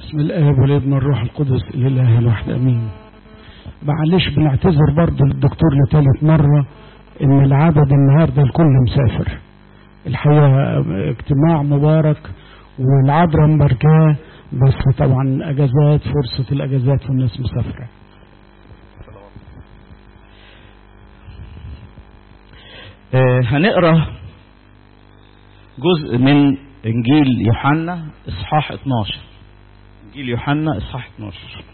بسم الآب والابن والروح القدس الإله الواحد أمين معلش بنعتذر برضه للدكتور لثالث مرة إن العدد النهاردة الكل مسافر الحقيقة اجتماع مبارك والعذراء مباركاه بس طبعا أجازات فرصة الأجازات والناس مسافرة آه هنقرا جزء من انجيل يوحنا اصحاح 12 انجيل يوحنا اصحاح 12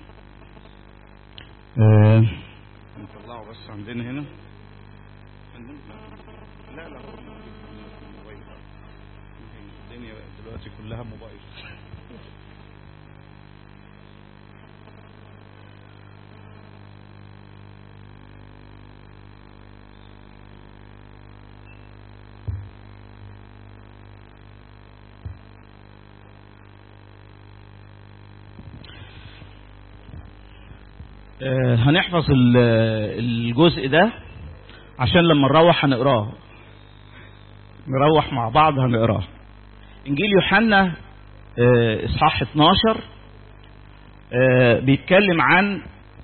آه نطلعه بس عندنا هنا لا لا الدنيا دلوقتي كلها موبايل آه هنحفظ الجزء ده عشان لما نروح هنقراه نروح مع بعض هنقراه انجيل يوحنا آه اصحاح 12 آه بيتكلم عن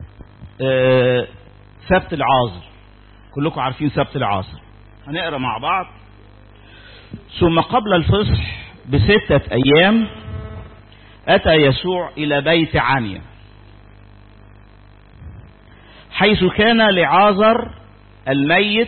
سبت العازر كلكم عارفين سبت العازر هنقرا مع بعض ثم قبل الفصح بستة أيام أتى يسوع إلى بيت عنيا حيث كان لعازر الميت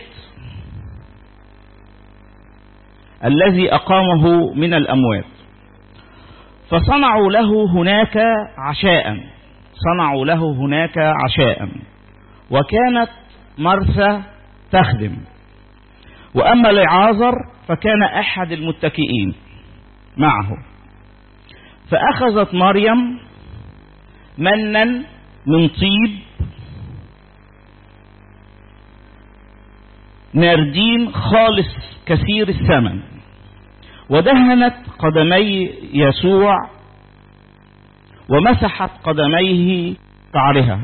الذي أقامه من الأموات فصنعوا له هناك عشاء صنعوا له هناك عشاء وكانت مرثى تخدم وأما لعازر فكان أحد المتكئين معه فأخذت مريم منا من طيب ناردين خالص كثير الثمن ودهنت قدمي يسوع ومسحت قدميه شعرها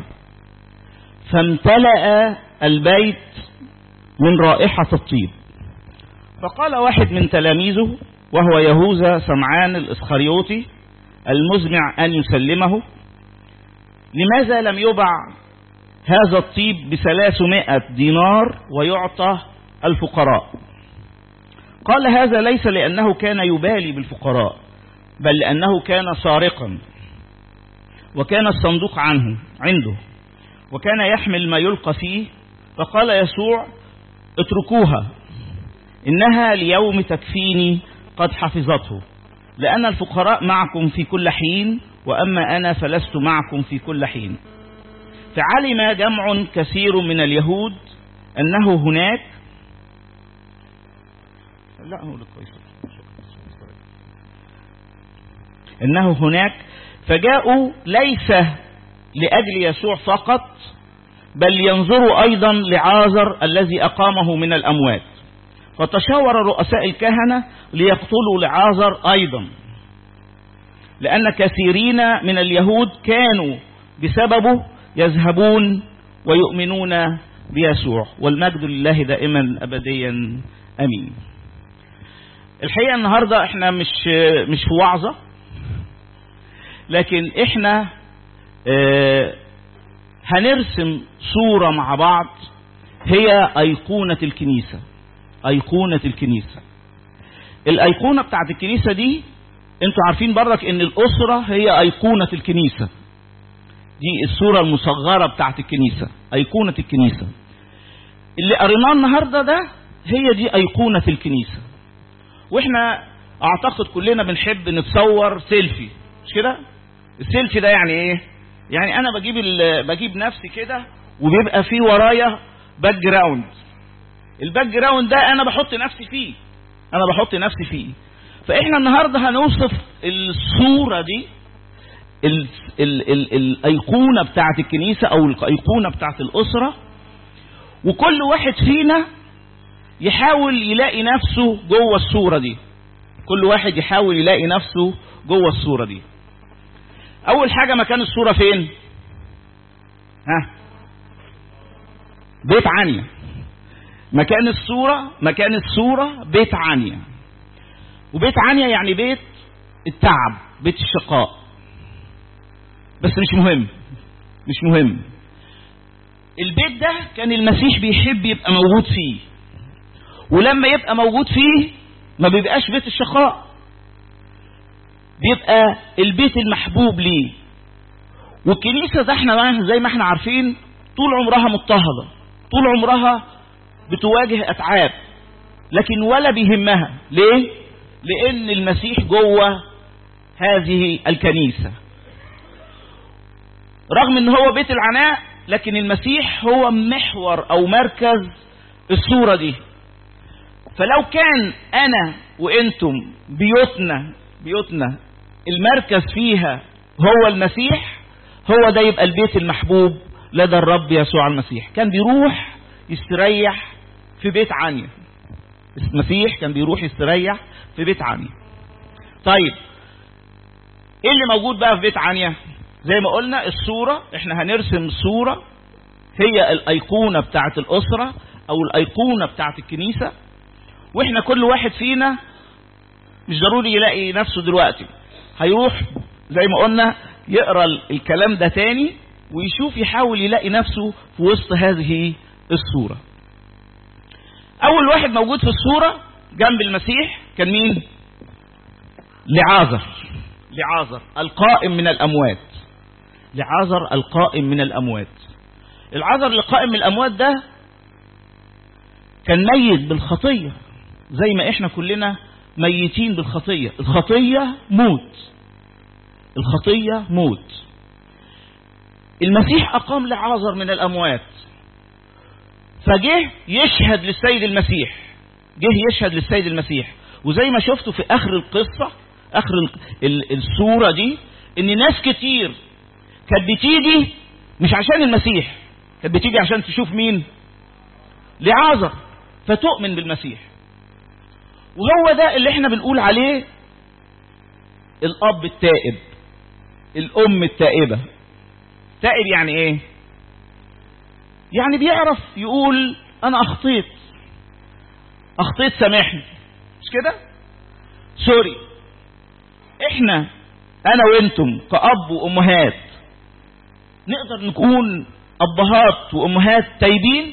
فامتلأ البيت من رائحة الطيب فقال واحد من تلاميذه وهو يهوذا سمعان الإسخريوطي المزمع أن يسلمه لماذا لم يبع هذا الطيب بثلاثمائة دينار ويعطى الفقراء قال هذا ليس لأنه كان يبالي بالفقراء بل لأنه كان سارقا وكان الصندوق عنه عنده وكان يحمل ما يلقى فيه فقال يسوع اتركوها إنها ليوم تكفيني قد حفظته لأن الفقراء معكم في كل حين وأما أنا فلست معكم في كل حين فعلم جمع كثير من اليهود أنه هناك لا هو كويس أنه هناك فجاءوا ليس لأجل يسوع فقط بل ينظروا أيضا لعازر الذي أقامه من الأموات فتشاور رؤساء الكهنة ليقتلوا لعازر أيضا لأن كثيرين من اليهود كانوا بسببه يذهبون ويؤمنون بيسوع والمجد لله دائما أبديا أمين الحقيقة النهاردة احنا مش مش في وعظة لكن احنا اه هنرسم صورة مع بعض هي أيقونة الكنيسة أيقونة الكنيسة الأيقونة بتاعت الكنيسة دي انتوا عارفين برك ان الأسرة هي أيقونة الكنيسة دي الصورة المصغرة بتاعت الكنيسة أيقونة الكنيسة اللي قريناه النهاردة ده هي دي أيقونة الكنيسة واحنا اعتقد كلنا بنحب نتصور سيلفي مش كده السيلفي ده يعني ايه يعني انا بجيب بجيب نفسي كده وبيبقى فيه ورايا باك جراوند الباك جراوند ده انا بحط نفسي فيه انا بحط نفسي فيه فاحنا النهارده هنوصف الصوره دي ال ال ال الايقونه بتاعت الكنيسه او الايقونه بتاعت الاسره وكل واحد فينا يحاول يلاقي نفسه جوه الصوره دي كل واحد يحاول يلاقي نفسه جوه الصوره دي اول حاجه مكان الصوره فين ها بيت عنيا مكان الصوره مكان الصوره بيت عنيا وبيت عنيا يعني بيت التعب بيت الشقاء بس مش مهم مش مهم البيت ده كان المسيح بيحب يبقى موجود فيه ولما يبقى موجود فيه ما بيبقاش بيت الشقاء بيبقى البيت المحبوب ليه والكنيسة ده احنا زي ما احنا عارفين طول عمرها مضطهدة طول عمرها بتواجه أتعاب لكن ولا بيهمها ليه؟ لأن المسيح جوه هذه الكنيسة رغم ان هو بيت العناء لكن المسيح هو محور او مركز الصورة دي فلو كان انا وانتم بيوتنا بيوتنا المركز فيها هو المسيح هو ده يبقى البيت المحبوب لدى الرب يسوع المسيح كان بيروح يستريح في بيت عنيا المسيح كان بيروح يستريح في بيت عنيا طيب ايه اللي موجود بقى في بيت عنيا زي ما قلنا الصورة احنا هنرسم صورة هي الايقونة بتاعت الاسرة او الايقونة بتاعت الكنيسة واحنا كل واحد فينا مش ضروري يلاقي نفسه دلوقتي هيروح زي ما قلنا يقرا الكلام ده تاني ويشوف يحاول يلاقي نفسه في وسط هذه الصورة اول واحد موجود في الصورة جنب المسيح كان مين لعازر لعازر القائم من الاموات لعازر القائم من الاموات العازر القائم من الاموات ده كان ميت بالخطية زي ما احنا كلنا ميتين بالخطية الخطية موت الخطية موت المسيح أقام لعازر من الأموات فجه يشهد للسيد المسيح جه يشهد للسيد المسيح وزي ما شفتوا في آخر القصة آخر السورة دي إن ناس كتير كانت بتيجي مش عشان المسيح كانت بتيجي عشان تشوف مين لعازر فتؤمن بالمسيح وهو ده اللي احنا بنقول عليه الاب التائب الام التائبة تائب يعني ايه يعني بيعرف يقول انا اخطيت اخطيت سامحني مش كده سوري احنا انا وانتم كأب وامهات نقدر نكون ابهات وامهات تايبين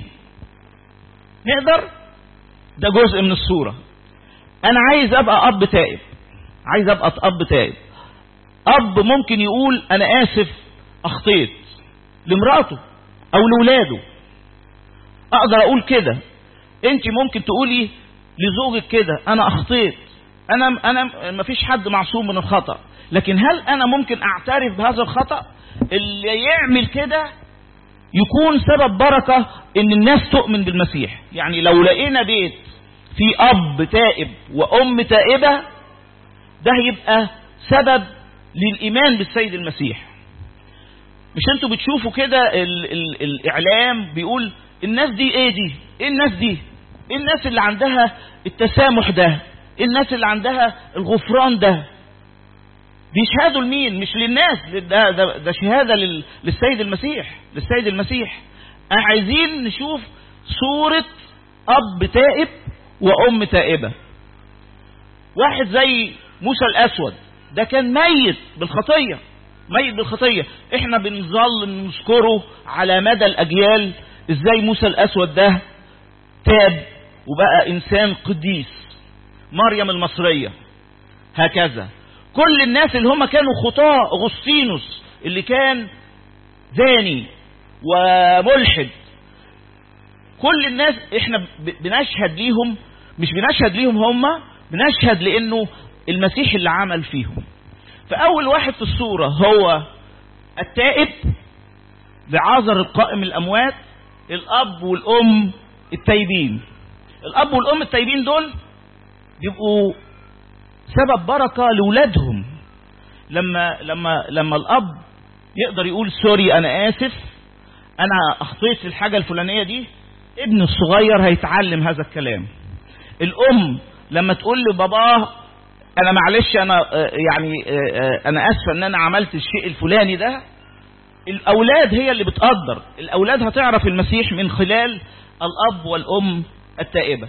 نقدر ده جزء من الصورة انا عايز ابقى اب تائب عايز ابقى اب تائب اب ممكن يقول انا اسف اخطيت لمراته او لاولاده اقدر اقول كده انت ممكن تقولي لزوجك كده انا اخطيت انا انا مفيش حد معصوم من الخطا لكن هل انا ممكن اعترف بهذا الخطا اللي يعمل كده يكون سبب بركه ان الناس تؤمن بالمسيح يعني لو لقينا بيت في اب تائب وام تائبه ده هيبقى سبب للايمان بالسيد المسيح مش انتوا بتشوفوا كده ال ال الاعلام بيقول الناس دي ايه دي ايه الناس دي ايه الناس اللي عندها التسامح ده ايه الناس اللي عندها الغفران ده بيشهدوا لمين مش للناس ده, ده, ده شهاده لل للسيد المسيح للسيد المسيح عايزين نشوف صوره اب تائب وام تائبه واحد زي موسى الاسود ده كان ميت بالخطيه ميت بالخطيه احنا بنظل نذكره على مدى الاجيال ازاي موسى الاسود ده تاب وبقى انسان قديس مريم المصريه هكذا كل الناس اللي هم كانوا خطاة اغسطينوس اللي كان زاني وملحد كل الناس احنا بنشهد ليهم مش بنشهد ليهم هم بنشهد لانه المسيح اللي عمل فيهم فاول واحد في الصورة هو التائب لعازر القائم الاموات الاب والام التايبين الاب والام التايبين دول بيبقوا سبب بركة لولادهم لما لما لما الاب يقدر يقول سوري انا اسف انا اخطيت في الحاجة الفلانية دي ابن الصغير هيتعلم هذا الكلام الام لما تقول لباباه انا معلش انا يعني انا اسفه ان انا عملت الشيء الفلاني ده الاولاد هي اللي بتقدر الاولاد هتعرف المسيح من خلال الاب والام التائبه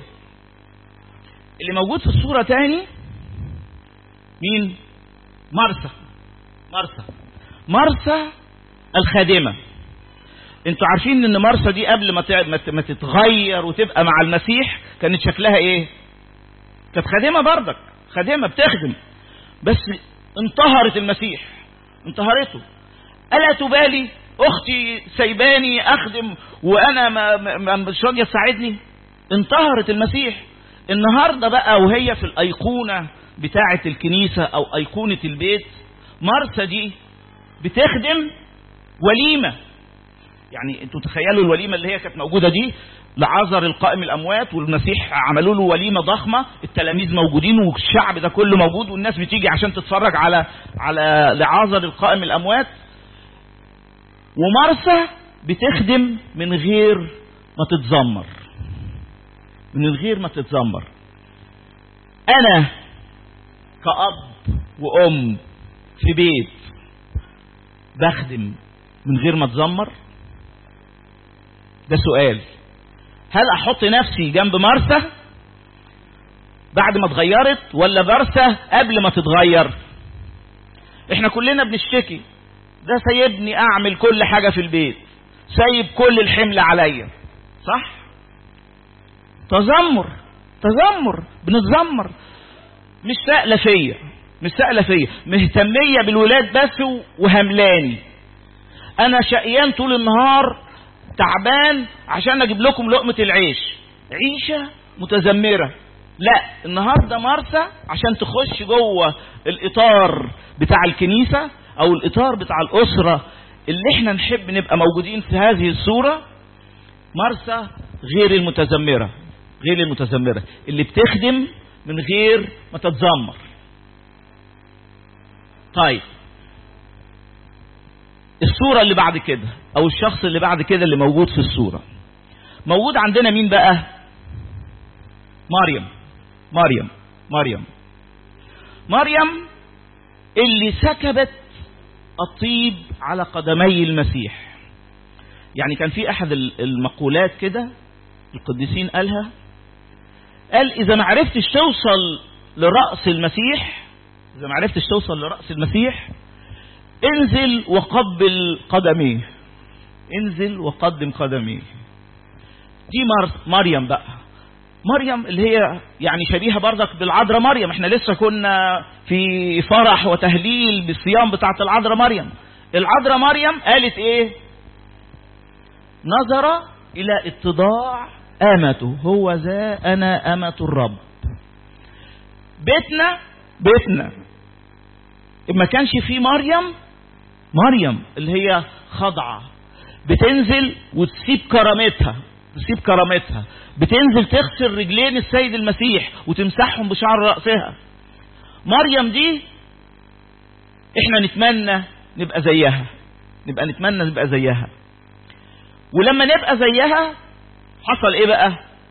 اللي موجود في الصوره تاني مين مرسى مرسى مرسى الخادمة انتوا عارفين ان مرسى دي قبل ما ما تتغير وتبقى مع المسيح كانت شكلها ايه كانت خادمة بردك خادمة بتخدم بس انتهرت المسيح انتهرته ألا تبالي أختي سيباني أخدم وأنا ما, ما مش راضية تساعدني انتهرت المسيح النهاردة بقى وهي في الأيقونة بتاعة الكنيسة أو أيقونة البيت مرسى دي بتخدم وليمة يعني انتوا تخيلوا الوليمة اللي هي كانت موجودة دي لعذر القائم الأموات والمسيح عملوا له وليمة ضخمة التلاميذ موجودين والشعب ده كله موجود والناس بتيجي عشان تتفرج على على لعذر القائم الأموات ومرسى بتخدم من غير ما تتذمر من غير ما تتذمر أنا كأب وأم في بيت بخدم من غير ما اتذمر ده سؤال هل احط نفسي جنب مرسى بعد ما اتغيرت ولا مرسى قبل ما تتغير احنا كلنا بنشتكي ده سايبني اعمل كل حاجة في البيت سايب كل الحمل عليا صح تذمر تذمر بنتذمر مش سائلة فيا مش سائلة فيا مهتمية بالولاد بس وهملاني انا شقيان طول النهار تعبان عشان اجيب لكم لقمة العيش عيشة متذمرة لا النهاردة مرسى عشان تخش جوه الاطار بتاع الكنيسة او الاطار بتاع الاسرة اللي احنا نحب نبقى موجودين في هذه الصورة مرسى غير المتذمرة غير المتذمرة اللي بتخدم من غير ما تتذمر طيب الصورة اللي بعد كده او الشخص اللي بعد كده اللي موجود في الصورة موجود عندنا مين بقى مريم مريم مريم مريم اللي سكبت الطيب على قدمي المسيح يعني كان في احد المقولات كده القديسين قالها قال اذا ما عرفتش توصل لرأس المسيح اذا ما عرفتش توصل لرأس المسيح انزل وقبل قدميه انزل وقدم قدميه دي مريم بقى مريم اللي هي يعني شبيهة برضك بالعذراء مريم احنا لسه كنا في فرح وتهليل بالصيام بتاعة العذراء مريم العذراء مريم قالت ايه نظر الى اتضاع امته هو ذا انا امة الرب بيتنا بيتنا ما كانش فيه مريم مريم اللي هي خضعة بتنزل وتسيب كرامتها تسيب كرامتها بتنزل تغسل رجلين السيد المسيح وتمسحهم بشعر رأسها مريم دي احنا نتمنى نبقى زيها نبقى نتمنى نبقى زيها ولما نبقى زيها حصل ايه بقى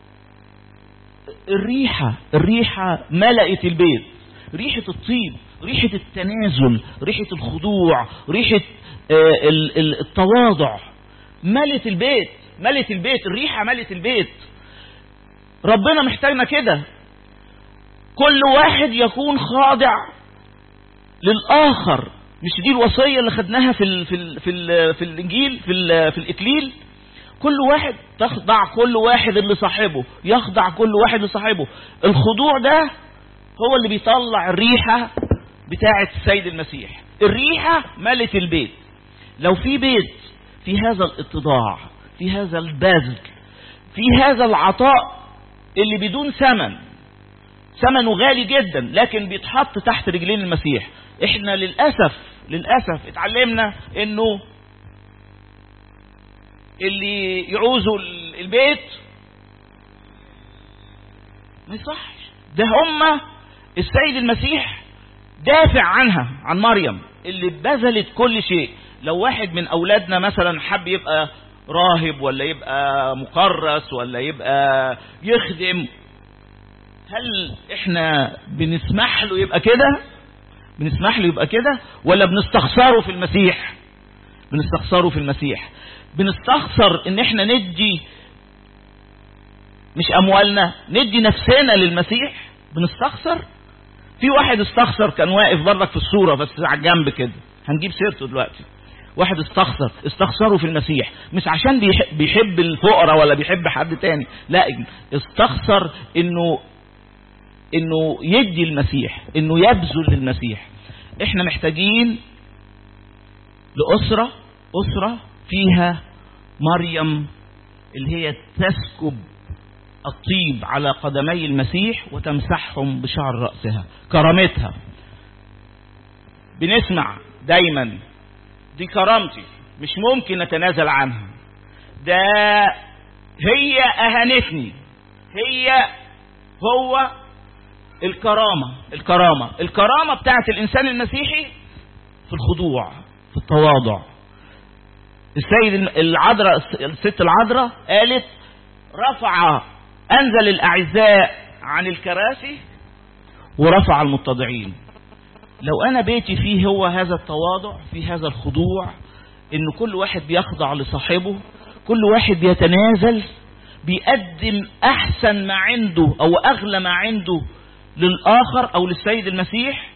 الريحة الريحة ملأت البيت ريحة الطيب ريحة التنازل ريحة الخضوع ريحة آه التواضع ملت البيت ملت البيت الريحة ملت البيت ربنا محتاجنا كده كل واحد يكون خاضع للآخر مش دي الوصية اللي خدناها في ال في ال في ال في الإنجيل في ال في الإكليل كل واحد تخضع كل واحد اللي صاحبه يخضع كل واحد لصاحبه الخضوع ده هو اللي بيطلع الريحة بتاعة السيد المسيح الريحة ملت البيت لو في بيت في هذا الاتضاع في هذا البذل في هذا العطاء اللي بدون ثمن ثمنه غالي جدا لكن بيتحط تحت رجلين المسيح احنا للأسف للأسف اتعلمنا انه اللي يعوزوا البيت ما يصحش ده هم السيد المسيح دافع عنها عن مريم اللي بذلت كل شيء لو واحد من اولادنا مثلا حب يبقى راهب ولا يبقى مكرس ولا يبقى يخدم هل احنا بنسمح له يبقى كده بنسمح له يبقى كده ولا بنستخسره في المسيح بنستخسره في المسيح بنستخسر ان احنا ندي مش اموالنا ندي نفسنا للمسيح بنستخسر في واحد استخسر كان واقف برضك في الصورة بس على الجنب كده هنجيب سيرته دلوقتي واحد استخسر استخسره في المسيح مش عشان بيحب, بيحب الفقراء ولا بيحب حد تاني لا استخسر انه انه يدي المسيح انه يبذل للمسيح احنا محتاجين لأسرة أسرة فيها مريم اللي هي تسكب الطيب على قدمي المسيح وتمسحهم بشعر رأسها كرامتها بنسمع دايما دي كرامتي مش ممكن نتنازل عنها ده هي أهانتني هي هو الكرامة الكرامة الكرامة بتاعت الإنسان المسيحي في الخضوع في التواضع السيد العذراء الست العذراء قالت رفع أنزل الأعزاء عن الكراسي ورفع المتضعين لو أنا بيتي فيه هو هذا التواضع في هذا الخضوع إن كل واحد بيخضع لصاحبه كل واحد بيتنازل بيقدم أحسن ما عنده أو أغلى ما عنده للآخر أو للسيد المسيح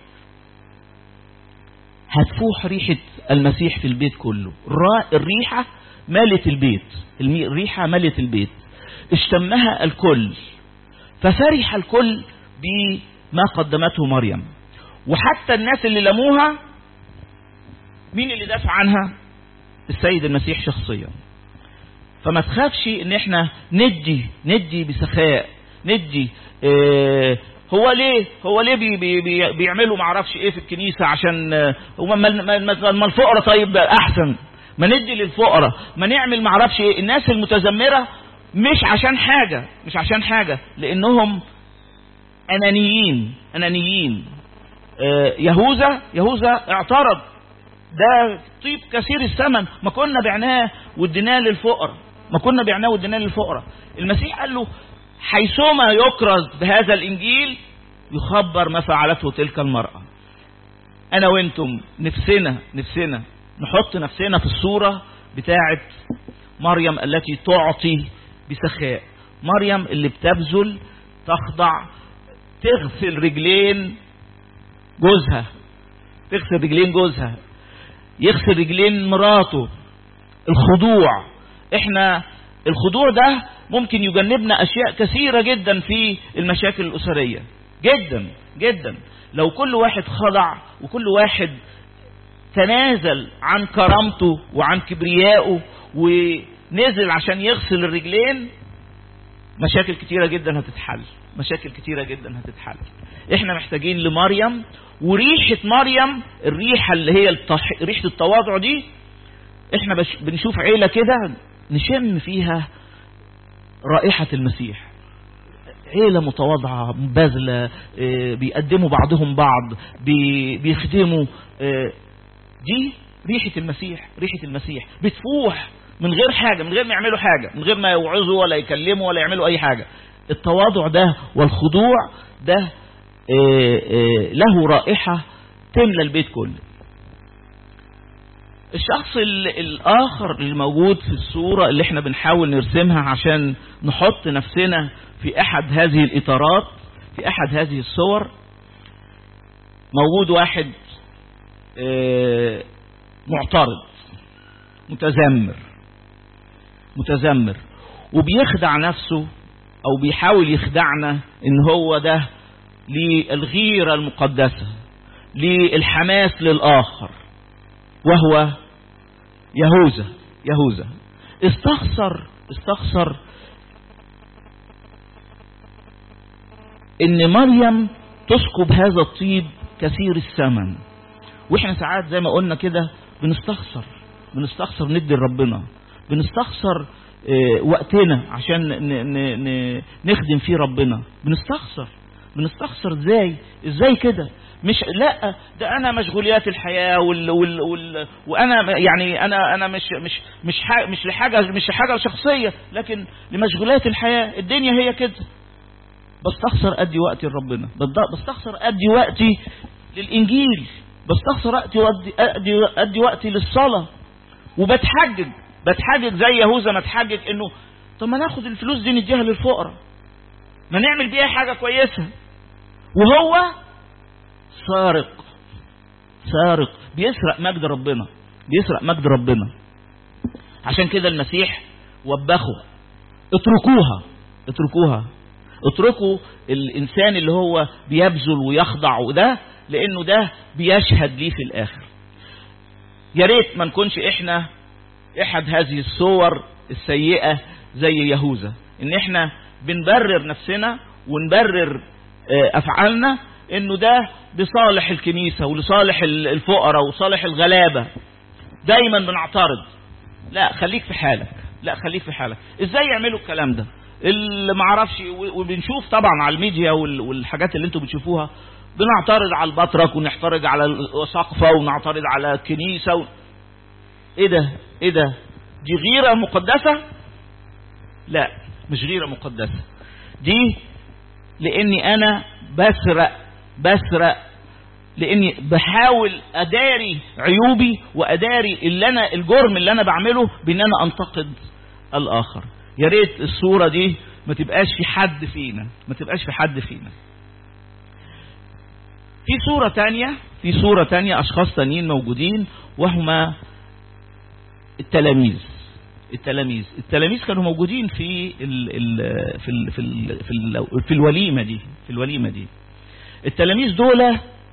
هتفوح ريحة المسيح في البيت كله الريحة مالت البيت الريحة مالت البيت اشتمها الكل ففرح الكل بما قدمته مريم وحتى الناس اللي لموها مين اللي دافع عنها السيد المسيح شخصيا فما تخافش ان احنا ندي ندي بسخاء ندي اه هو ليه هو ليه بي بي بي بيعملوا معرفش ايه في الكنيسة عشان هو ما الفقراء طيب احسن ما ندي للفقراء ما نعمل معرفش ايه الناس المتذمرة مش عشان حاجة مش عشان حاجة لانهم انانيين انانيين آه يهوذا يهوذا اعترض ده طيب كثير الثمن ما كنا بعناه واديناه للفقراء ما كنا بعناه واديناه للفقراء المسيح قال له حيثما يكرز بهذا الانجيل يخبر ما فعلته تلك المرأة انا وانتم نفسنا نفسنا نحط نفسنا في الصورة بتاعت مريم التي تعطي بسخاء مريم اللي بتبذل تخضع تغسل رجلين جوزها تغسل رجلين جوزها يغسل رجلين مراته الخضوع احنا الخضوع ده ممكن يجنبنا اشياء كثيرة جدا في المشاكل الاسرية جدا جدا لو كل واحد خضع وكل واحد تنازل عن كرامته وعن كبريائه ونزل عشان يغسل الرجلين مشاكل كتيرة جدا هتتحل مشاكل كتيرة جدا هتتحل احنا محتاجين لمريم وريحة مريم الريحة اللي هي التح... ريحة التواضع دي احنا بش... بنشوف عيلة كده نشم فيها رائحة المسيح عيلة متواضعة باذلة بيقدموا بعضهم بعض بي... بيخدموا دي ريحة المسيح ريحة المسيح بتفوح من غير حاجة من غير ما يعملوا حاجة من غير ما يوعظوا ولا يكلموا ولا يعملوا أي حاجة التواضع ده والخضوع ده له رائحة تملى البيت كله الشخص الآخر اللي موجود في الصورة اللي احنا بنحاول نرسمها عشان نحط نفسنا في أحد هذه الإطارات في أحد هذه الصور موجود واحد معترض متذمر متذمر وبيخدع نفسه او بيحاول يخدعنا ان هو ده للغيرة المقدسة للحماس للآخر وهو يهوذا يهوذا استخسر استخسر ان مريم تسكب هذا الطيب كثير الثمن واحنا ساعات زي ما قلنا كده بنستخسر بنستخسر ندي لربنا بنستخسر اه وقتنا عشان ن ن نخدم فيه ربنا بنستخسر بنستخسر ازاي ازاي كده مش لا ده انا مشغوليات الحياه وال وال وال وانا يعني انا انا مش مش مش حاجة مش لحاجه مش حاجه شخصيه لكن لمشغولات الحياه الدنيا هي كده بستخسر ادي وقتي لربنا بستخسر ادي وقتي للانجيل بستخسر ادي ادي ادي وقتي للصلاه وبتحجج بتحجج زي يهوذا ما اتحجج انه طب ما ناخد الفلوس دي نديها للفقراء ما نعمل بيها حاجه كويسه وهو سارق سارق بيسرق مجد ربنا بيسرق مجد ربنا عشان كده المسيح وبخه اتركوها اتركوها اتركوا الانسان اللي هو بيبذل ويخضع وده لانه ده بيشهد ليه في الاخر يا ريت ما نكونش احنا احد هذه الصور السيئة زي يهوذا ان احنا بنبرر نفسنا ونبرر افعالنا انه ده لصالح الكنيسة ولصالح الفقراء وصالح الغلابة دايما بنعترض لا خليك في حالك لا خليك في حالك ازاي يعملوا الكلام ده اللي معرفش وبنشوف طبعا على الميديا والحاجات اللي انتم بتشوفوها بنعترض على البطرك ونعترض على السقفة ونعترض على الكنيسة و... ايه ده ايه ده دي غيرة مقدسة لا مش غيرة مقدسة دي لاني انا بسرق بسرق لاني بحاول اداري عيوبي واداري اللي انا الجرم اللي انا بعمله بان انا انتقد الاخر يا ريت الصورة دي ما تبقاش في حد فينا ما تبقاش في حد فينا في صورة تانية في صورة تانية أشخاص تانيين موجودين وهما التلاميذ التلاميذ التلاميذ كانوا موجودين في ال ال في ال في ال في, ال في الوليمة دي في الوليمة دي التلاميذ دول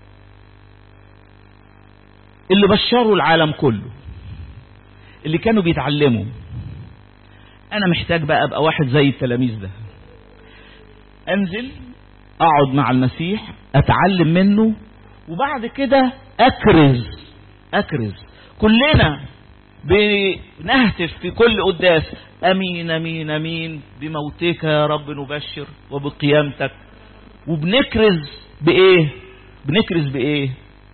اللي بشروا العالم كله اللي كانوا بيتعلموا انا محتاج بقى ابقى واحد زي التلاميذ ده انزل اقعد مع المسيح اتعلم منه وبعد كده اكرز اكرز كلنا بنهتف في كل قداس امين امين امين بموتك يا رب نبشر وبقيامتك وبنكرز بايه بنكرز بايه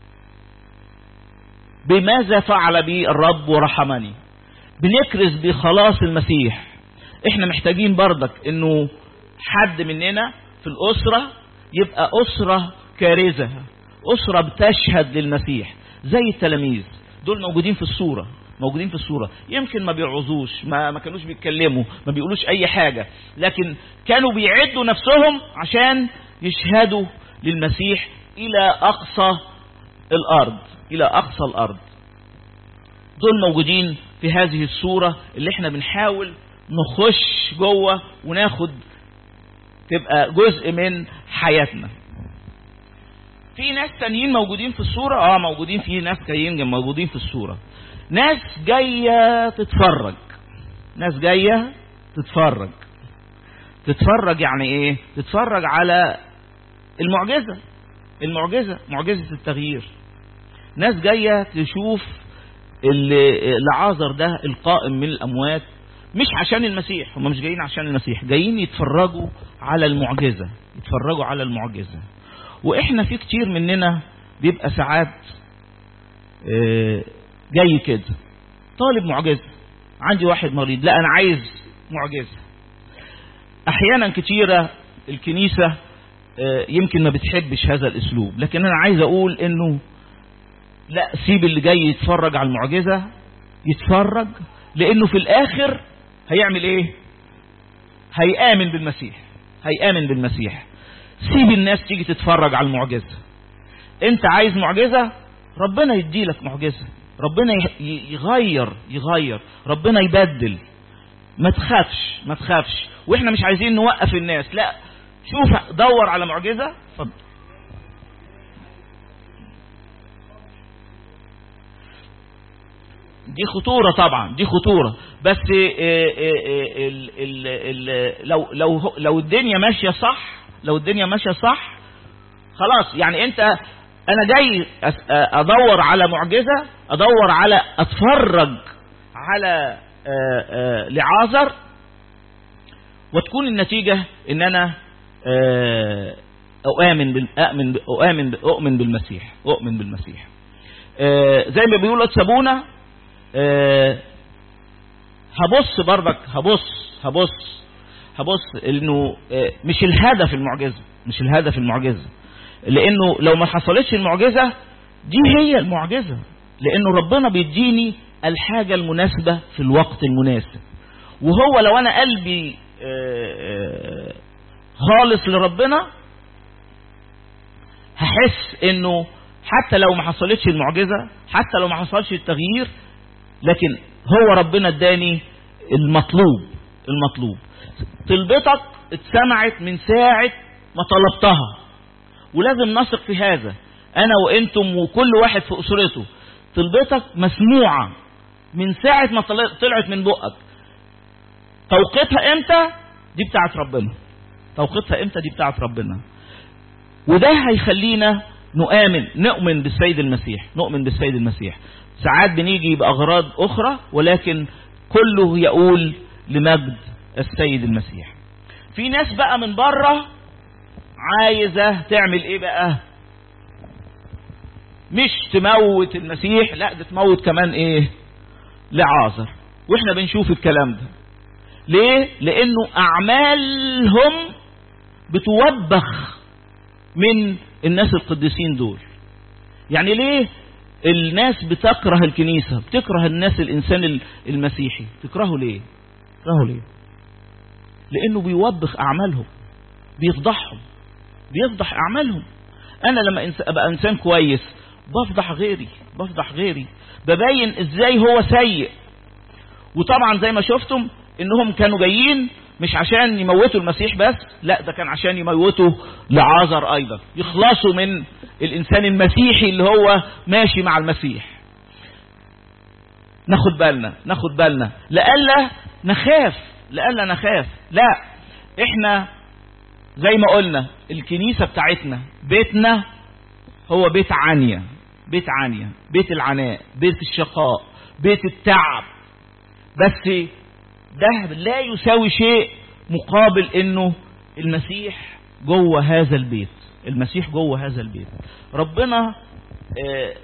بماذا فعل بي الرب ورحمني بنكرز بخلاص المسيح احنا محتاجين بردك انه حد مننا في الاسرة يبقى اسرة كارزة اسرة بتشهد للمسيح زي التلاميذ دول موجودين في الصورة موجودين في الصورة يمكن ما بيعوزوش ما, ما كانوش بيتكلموا ما بيقولوش اي حاجة لكن كانوا بيعدوا نفسهم عشان يشهدوا للمسيح الى اقصى الارض الى اقصى الارض دول موجودين في هذه الصورة اللي احنا بنحاول نخش جوه وناخد تبقى جزء من حياتنا في ناس تانيين موجودين في الصورة اه موجودين في ناس جايين موجودين في الصورة ناس جاية تتفرج ناس جاية تتفرج تتفرج يعني ايه تتفرج على المعجزة المعجزة معجزة التغيير ناس جاية تشوف العازر ده القائم من الأموات مش عشان المسيح هم مش جايين عشان المسيح جايين يتفرجوا على المعجزة يتفرجوا على المعجزة وإحنا في كتير مننا بيبقى ساعات جاي كده طالب معجزة عندي واحد مريض لا أنا عايز معجزة أحيانا كتيرة الكنيسة يمكن ما بتحبش هذا الأسلوب لكن أنا عايز أقول إنه لا سيب اللي جاي يتفرج على المعجزة يتفرج لانه في الاخر هيعمل ايه هيآمن بالمسيح هيآمن بالمسيح سيب الناس تيجي تتفرج على المعجزة انت عايز معجزة ربنا يديلك معجزة ربنا يغير يغير ربنا يبدل ما تخافش ما تخافش واحنا مش عايزين نوقف الناس لا شوف دور على معجزة اتفضل دي خطورة طبعا دي خطورة بس ال ال ال لو لو لو الدنيا ماشية صح لو الدنيا ماشية صح خلاص يعني انت انا جاي ادور على معجزة ادور على اتفرج على لعازر وتكون النتيجة ان انا اؤمن بال اؤمن اؤمن اؤمن بالمسيح اؤمن بالمسيح زي ما بيقولوا سابونا أه هبص برضك هبص هبص هبص انه أه مش الهدف المعجزة مش الهدف المعجزة لانه لو ما حصلتش المعجزة دي هي المعجزة لانه ربنا بيديني الحاجة المناسبة في الوقت المناسب وهو لو انا قلبي أه خالص لربنا هحس انه حتى لو ما حصلتش المعجزة حتى لو ما حصلش التغيير لكن هو ربنا اداني المطلوب المطلوب طلبتك اتسمعت من ساعة ما طلبتها ولازم نثق في هذا انا وانتم وكل واحد في اسرته طلبتك مسموعة من ساعة ما طلعت من بقك توقيتها امتى دي بتاعت ربنا توقيتها امتى دي بتاعت ربنا وده هيخلينا نؤمن نؤمن بالسيد المسيح نؤمن بالسيد المسيح ساعات بنيجي بأغراض أخرى ولكن كله يقول لمجد السيد المسيح في ناس بقى من بره عايزة تعمل ايه بقى مش تموت المسيح لا ده تموت كمان ايه لعازر واحنا بنشوف الكلام ده ليه لانه اعمالهم بتوبخ من الناس القديسين دول يعني ليه الناس بتكره الكنيسة بتكره الناس الإنسان المسيحي تكرهه ليه تكرهه ليه لأنه بيوبخ أعمالهم بيفضحهم بيفضح أعمالهم أنا لما أبقى إنسان كويس بفضح غيري بفضح غيري ببين إزاي هو سيء وطبعا زي ما شفتم إنهم كانوا جايين مش عشان يموتوا المسيح بس لا ده كان عشان يموتوا لعازر ايضا يخلصوا من الانسان المسيحي اللي هو ماشي مع المسيح ناخد بالنا ناخد بالنا لألا نخاف لألا نخاف لا احنا زي ما قلنا الكنيسة بتاعتنا بيتنا هو بيت عنيا بيت عنيا بيت العناء بيت الشقاء بيت التعب بس ده لا يساوي شيء مقابل انه المسيح جوه هذا البيت المسيح جوه هذا البيت ربنا آه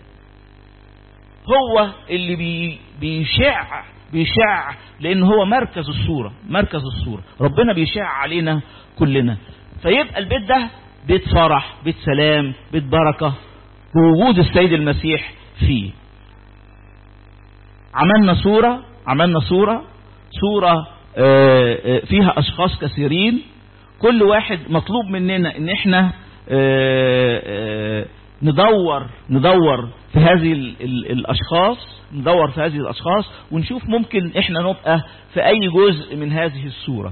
هو اللي بي بيشع بيشع لان هو مركز الصورة مركز الصورة ربنا بيشع علينا كلنا فيبقى البيت ده بيت فرح بيت سلام بيت بركة بوجود السيد المسيح فيه عملنا صورة عملنا صورة صورة فيها أشخاص كثيرين كل واحد مطلوب مننا ان احنا ندور ندور في هذه الأشخاص ندور في هذه الأشخاص ونشوف ممكن احنا نبقى في أي جزء من هذه الصورة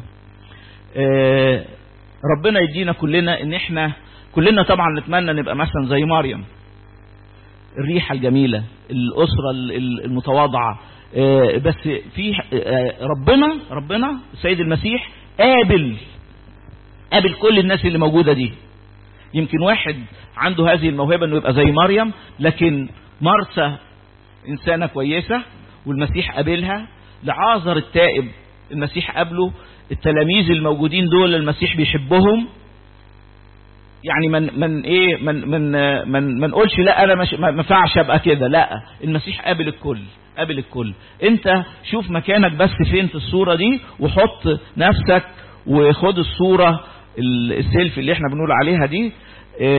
ربنا يدينا كلنا ان احنا كلنا طبعا نتمنى نبقى مثلا زي مريم الريحة الجميلة الأسرة المتواضعة بس في ربنا ربنا السيد المسيح قابل قابل كل الناس اللي موجودة دي يمكن واحد عنده هذه الموهبة انه يبقى زي مريم لكن مرسى انسانة كويسة والمسيح قابلها لعازر التائب المسيح قابله التلاميذ الموجودين دول المسيح بيحبهم يعني من من ايه من من من ما نقولش لا انا مش ما ينفعش ابقى كده لا المسيح قابل الكل قابل الكل انت شوف مكانك بس فين في الصورة دي وحط نفسك وخد الصورة السيلفي اللي احنا بنقول عليها دي